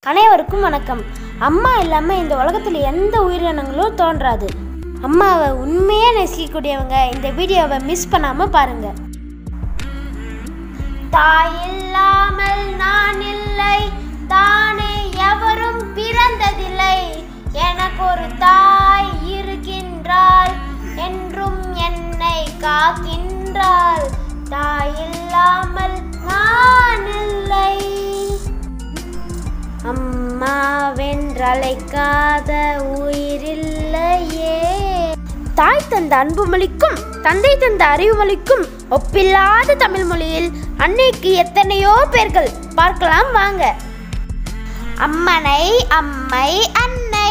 அனைவருக்கும் வணக்கம் அம்மா இல்லாமல் இந்த உலகத்தில் எந்த உயிரினங்களும் தோன்றாது அம்மாவை உண்மையாக நேசிக்கக்கூடியவங்க இந்த வீடியோவை மிஸ் பண்ணாமல் பாருங்க தாய் இல்லாமல் நான் இல்லை தானே எவரும் பிறந்ததில்லை எனக்கு ஒரு தாய் இருக்கின்றாள் என்றும் என்னை காக்கின்றாள் தாய் இல்லாமல் நான் இல்லை அம்மாவென்றழைக்காத உயிரில்லையே தாய் தந்த அன்புமொழிக்கும் தந்தை தந்த அறிவுமொழிக்கும் ஒப்பில்லாத தமிழ் மொழியில் அன்னைக்கு எத்தனையோ பேர்கள் பார்க்கலாம் வாங்க அம்மனை அம்மை அன்னை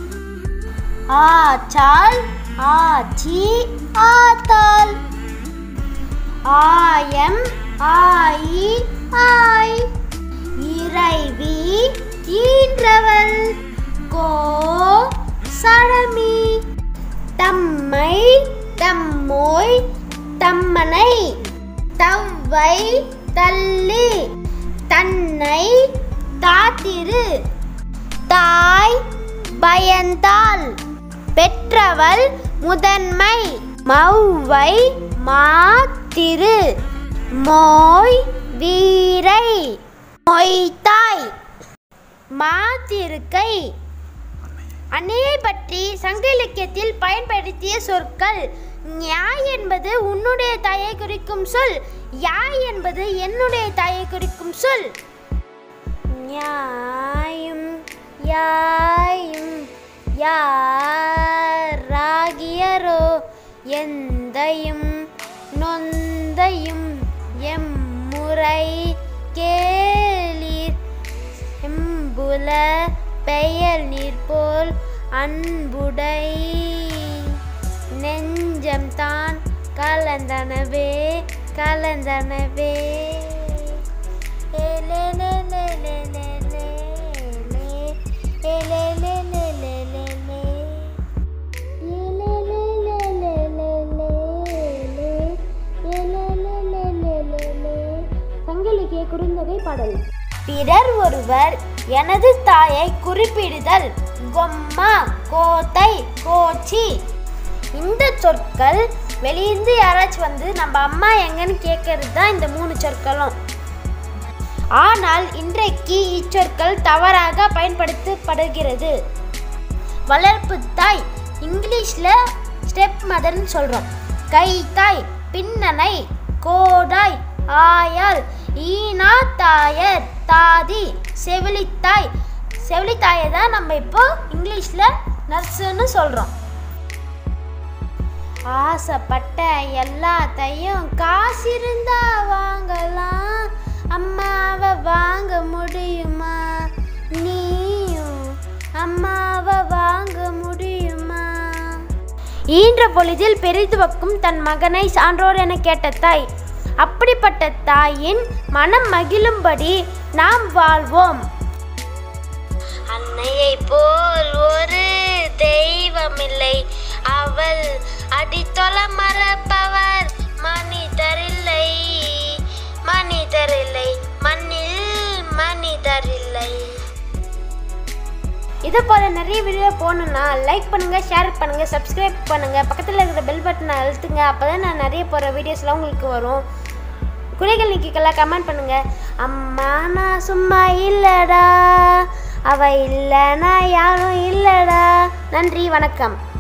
ஆச்சால் ஆச்சி ஆத்தாள் ஆயம் ஆயி ஆய் இறைவி ஈன்றவள் கோ சடமி தம்மை தம்மோய் தம்மனை தவ்வை தள்ளி தன்னை தாத்திரு தாய் பயந்தாள் பெற்றவள் முதன்மை மௌவை மாத்திரு மோய் வீரை மொய்தாய் மாத்திருக்கை அன்னையை பற்றி சங்க இலக்கியத்தில் பயன்படுத்திய சொற்கள் ஞாய் என்பது உன்னுடைய தாயை குறிக்கும் சொல் யாய் என்பது என்னுடைய தாயை குறிக்கும் சொல் ஞாயும் யாயும் யாராகியரோ எந்தையும் நொந்தையும் எம்முறை கேளீர் எம்புல பெயர் நீர் போல் அன்புடை நெஞ்சம் தான் கலந்தனவே கலந்தனவே சங்கிலிக்கிய குறுந்தகை பாடல் பிறர் ஒருவர் எனது தாயை குறிப்பிடுதல் கொம்மா கோத்தை கோச்சி இந்த சொற்கள் வெளியிருந்து யாராச்சும் வந்து நம்ம அம்மா எங்கன்னு கேட்கறது தான் இந்த மூணு சொற்களும் ஆனால் இன்றைக்கு இச்சொற்கள் தவறாக பயன்படுத்தப்படுகிறது வளர்ப்பு தாய் இங்கிலீஷில் ஸ்டெப் மதர்னு சொல்கிறோம் கை தாய் பின்னனை கோடாய் ஆயால் ஈனா தாயர் தாதி செவிலித்தாய் செவிலித்தாயை தான் நம்ம இப்போ இங்கிலீஷில் நர்ஸுன்னு சொல்கிறோம் ஆசைப்பட்ட எல்லாத்தையும் காசு இருந்தா வாங்கலாம் அம்மாவை வாங்க முடியுமா நீயும் அம்மாவை வாங்க முடியுமா ஈன்ற பொழுதில் பெரிதுவக்கும் தன் மகனை சான்றோர் என கேட்ட தாய் அப்படிப்பட்ட தாயின் மனம் மகிழும்படி நாம் வாழ்வோம் அன்னையை போல் ஒரு தெய்வமில்லை அவள் அடித்தொல மறப்பவர் மனிதரில்லை மனிதரில்லை மண்ணில் மனிதரில்லை இது போல நிறைய வீடியோ போகணுன்னா லைக் பண்ணுங்க ஷேர் பண்ணுங்க சப்ஸ்கிரைப் பண்ணுங்க பக்கத்தில் இருக்கிற பெல் பட்டனை அழுத்துங்க அப்பதான் நான் நிறைய போகிற வீடியோஸ்லாம் உங்களுக்கு வரும் குறைகள் நீக்கிக்கலாம் கமெண்ட் பண்ணுங்க அம்மா நான் சும்மா இல்லடா அவ இல்லைனா யாரும் இல்லடா நன்றி வணக்கம்